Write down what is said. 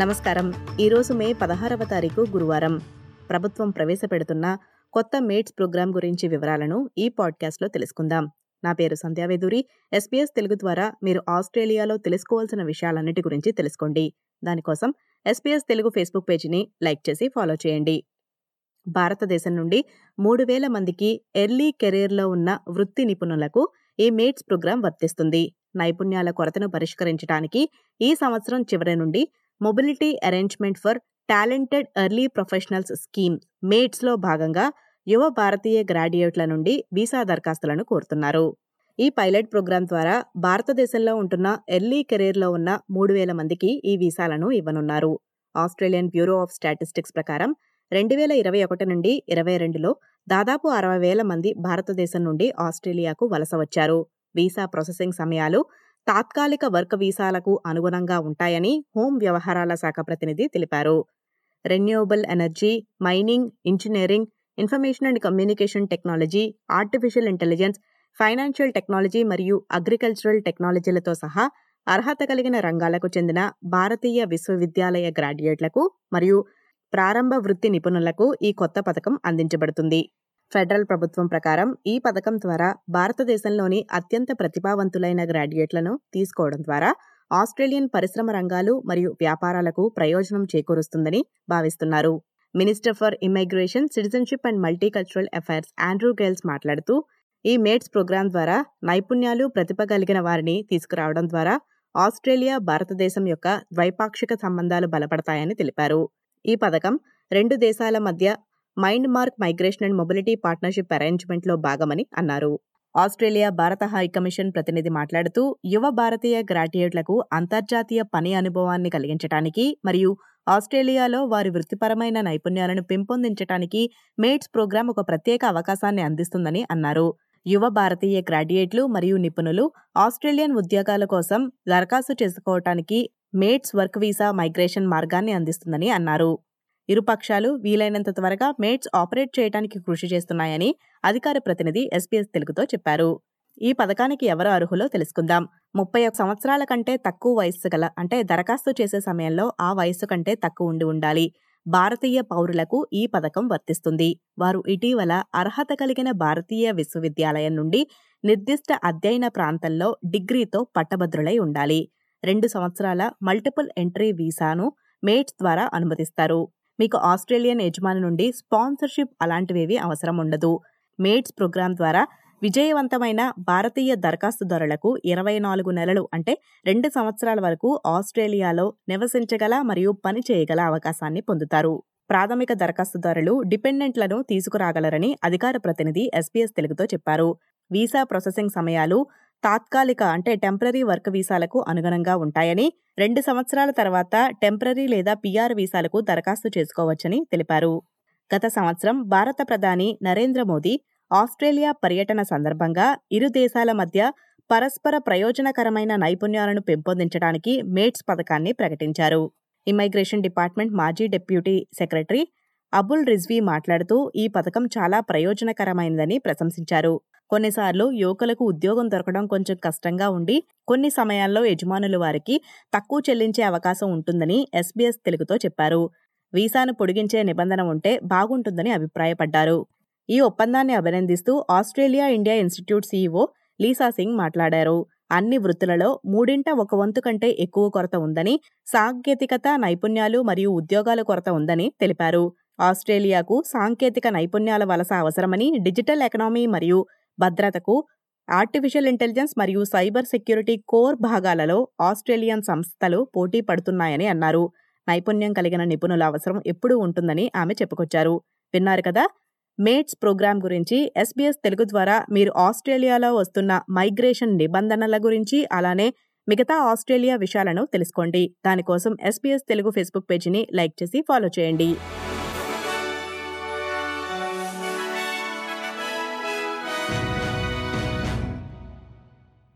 నమస్కారం ఈరోజు మే పదహారవ తారీఖు గురువారం ప్రభుత్వం ప్రవేశపెడుతున్న కొత్త మేట్స్ ప్రోగ్రాం గురించి వివరాలను ఈ పాడ్కాస్ట్లో తెలుసుకుందాం నా పేరు సంధ్యావేదూరి ఎస్పీఎస్ తెలుగు ద్వారా మీరు ఆస్ట్రేలియాలో తెలుసుకోవాల్సిన విషయాలన్నిటి గురించి తెలుసుకోండి దానికోసం ఎస్పీఎస్ తెలుగు ఫేస్బుక్ పేజీని లైక్ చేసి ఫాలో చేయండి భారతదేశం నుండి మూడు వేల మందికి ఎర్లీ కెరీర్లో ఉన్న వృత్తి నిపుణులకు ఈ మేట్స్ ప్రోగ్రాం వర్తిస్తుంది నైపుణ్యాల కొరతను పరిష్కరించడానికి ఈ సంవత్సరం చివరి నుండి mobility arrangement for talented early professionals scheme మేట్స్లో భాగంగా యువ భారతీయ గ్రాడ్యుయేట్ల నుండి వీసా దరఖాస్తులను కోరుతున్నారు ఈ పైలట్ ప్రోగ్రాం ద్వారా భారతదేశంలో ఉంటున్న ఎర్లీ కెరీర్లో ఉన్న మూడు వేల మందికి ఈ వీసాలను ఇవ్వనున్నారు ఆస్ట్రేలియన్ బ్యూరో ఆఫ్ స్టాటిస్టిక్స్ ప్రకారం రెండు వేల ఇరవై ఒకటి నుండి ఇరవై రెండులో దాదాపు అరవై వేల మంది భారతదేశం నుండి ఆస్ట్రేలియాకు వలస వచ్చారు వీసా ప్రాసెసింగ్ సమయాలు తాత్కాలిక వర్క్ వీసాలకు అనుగుణంగా ఉంటాయని హోం వ్యవహారాల శాఖ ప్రతినిధి తెలిపారు renewable energy mining engineering information and communication technology artificial intelligence financial technology మరియు అగ్రికల్చరల్ టెక్నాలజీలతో సహా అర్హత కలిగిన రంగాలకు చెందిన భారతీయ విశ్వవిద్యాలయ గ్రాడ్యుయేట్లకు మరియు ప్రారంభ వృత్తి నిపుణులకు ఈ కొత్త పథకం అందించబడుతుంది ఫెడరల్ ప్రభుత్వం ప్రకారం ఈ పథకం ద్వారా భారతదేశంలోని అత్యంత ప్రతిభావంతులైన గ్రాడ్యుయేట్లను తీసుకోవడం ద్వారా ఆస్ట్రేలియన్ పరిశ్రమ రంగాలు మరియు వ్యాపారాలకు ప్రయోజనం చేకూరుస్తుందని భావిస్తున్నారు minister for immigration citizenship and multicultural affairs Andrew Giles మాట్లాడుతూ ఈ మేట్స్ ప్రోగ్రాం ద్వారా నైపుణ్యాలు ప్రతిభ కలిగిన వారిని తీసుకురావడం ద్వారా ఆస్ట్రేలియా భారతదేశం యొక్క ద్వైపాక్షిక సంబంధాలు బలపడతాయని తెలిపారు ఈ పథకం రెండు దేశాల మధ్య మైండ్ మార్క్ మైగ్రేషన్ అండ్ మొబిలిటీ పార్ట్నర్షిప్ అరేంజ్మెంట్లో భాగమని అన్నారు ఆస్ట్రేలియా భారత హైకమిషన్ ప్రతినిధి మాట్లాడుతూ యువ భారతీయ గ్రాడ్యుయేట్లకు అంతర్జాతీయ పని అనుభవాన్ని కలిగించడానికి మరియు ఆస్ట్రేలియాలో వారి వృత్తిపరమైన నైపుణ్యాలను పెంపొందించడానికి మేట్స్ ప్రోగ్రాం ఒక ప్రత్యేక అవకాశాన్ని అందిస్తుందని అన్నారు యువ భారతీయ గ్రాడ్యుయేట్లు మరియు నిపుణులు ఆస్ట్రేలియన్ ఉద్యోగాల కోసం దరఖాస్తు చేసుకోవటానికి మేట్స్ వర్క్ వీసా మైగ్రేషన్ మార్గాన్ని అందిస్తుందని అన్నారు ఇరుపక్షాలు వీలైనంత త్వరగా మేట్స్ ఆపరేట్ చేయడానికి కృషి చేస్తున్నాయని అధికార ప్రతినిధి ఎస్పీఎస్ తెలుగుతో చెప్పారు ఈ పథకానికి ఎవరు అర్హులో తెలుసుకుందాం ముప్పై ఒక సంవత్సరాల కంటే తక్కువ వయస్సు గల అంటే దరఖాస్తు చేసే సమయంలో ఆ వయస్సు కంటే తక్కువ ఉండి ఉండాలి భారతీయ పౌరులకు ఈ పథకం వర్తిస్తుంది వారు ఇటీవల అర్హత కలిగిన భారతీయ విశ్వవిద్యాలయం నుండి నిర్దిష్ట అధ్యయన ప్రాంతంలో డిగ్రీతో పట్టభద్రులై ఉండాలి రెండు సంవత్సరాల మల్టిపుల్ ఎంట్రీ వీసాను మేట్స్ ద్వారా అనుమతిస్తారు మీకు ఆస్ట్రేలియన్ యజమాని నుండి స్పాన్సర్షిప్ అలాంటివేవి అవసరం ఉండదు మేట్స్ ప్రోగ్రాం ద్వారా విజయవంతమైన భారతీయ దరఖాస్తుదారులకు ఇరవై నాలుగు నెలలు అంటే రెండు సంవత్సరాల వరకు ఆస్ట్రేలియాలో నివసించగల మరియు పని చేయగల అవకాశాన్ని పొందుతారు ప్రాథమిక దరఖాస్తుదారులు డిపెండెంట్లను తీసుకురాగలరని అధికార ప్రతినిధి ఎస్పీఎస్ తెలుగుతో చెప్పారు వీసా ప్రాసెసింగ్ సమయాలు తాత్కాలిక అంటే టెంపరీ వర్క్ వీసాలకు అనుగుణంగా ఉంటాయని రెండు సంవత్సరాల తర్వాత టెంపరీ లేదా పిఆర్ వీసాలకు దరఖాస్తు చేసుకోవచ్చని తెలిపారు గత సంవత్సరం భారత ప్రధాని నరేంద్ర మోదీ ఆస్ట్రేలియా పర్యటన సందర్భంగా ఇరు దేశాల మధ్య పరస్పర ప్రయోజనకరమైన నైపుణ్యాలను పెంపొందించడానికి మేట్స్ పథకాన్ని ప్రకటించారు ఇమ్మైగ్రేషన్ డిపార్ట్మెంట్ మాజీ డిప్యూటీ సెక్రటరీ అబుల్ రిజ్వీ మాట్లాడుతూ ఈ పథకం చాలా ప్రయోజనకరమైనదని ప్రశంసించారు కొన్నిసార్లు యువకులకు ఉద్యోగం దొరకడం కొంచెం కష్టంగా ఉండి కొన్ని సమయాల్లో యజమానులు వారికి తక్కువ చెల్లించే అవకాశం ఉంటుందని ఎస్బీఎస్ తెలుగుతో చెప్పారు వీసాను పొడిగించే నిబంధన ఉంటే బాగుంటుందని అభిప్రాయపడ్డారు ఈ ఒప్పందాన్ని అభినందిస్తూ Australia India Institute CEO Lisa Singh మాట్లాడారు అన్ని వృత్తులలో మూడింట ఒక వంతు కంటే ఎక్కువ కొరత ఉందని సాంకేతికత నైపుణ్యాలు మరియు ఉద్యోగాల కొరత ఉందని తెలిపారు ఆస్ట్రేలియాకు సాంకేతిక నైపుణ్యాల వలస అవసరమని డిజిటల్ ఎకనామీ మరియు భద్రతకు ఆర్టిఫిషియల్ ఇంటెలిజెన్స్ మరియు సైబర్ సెక్యూరిటీ కోర్ భాగాలలో ఆస్ట్రేలియన్ సంస్థలు పోటీ పడుతున్నాయని అన్నారు నైపుణ్యం కలిగిన నిపుణుల అవసరం ఎప్పుడూ ఉంటుందని ఆమె చెప్పుకొచ్చారు విన్నారు కదా మేట్స్ ప్రోగ్రాం గురించి ఎస్బీఎస్ తెలుగు ద్వారా మీరు ఆస్ట్రేలియాలో వస్తున్న మైగ్రేషన్ నిబంధనల గురించి అలానే మిగతా ఆస్ట్రేలియా విషయాలను తెలుసుకోండి దానికోసం ఎస్బీఎస్ తెలుగు ఫేస్బుక్ పేజీని లైక్ చేసి ఫాలో చేయండి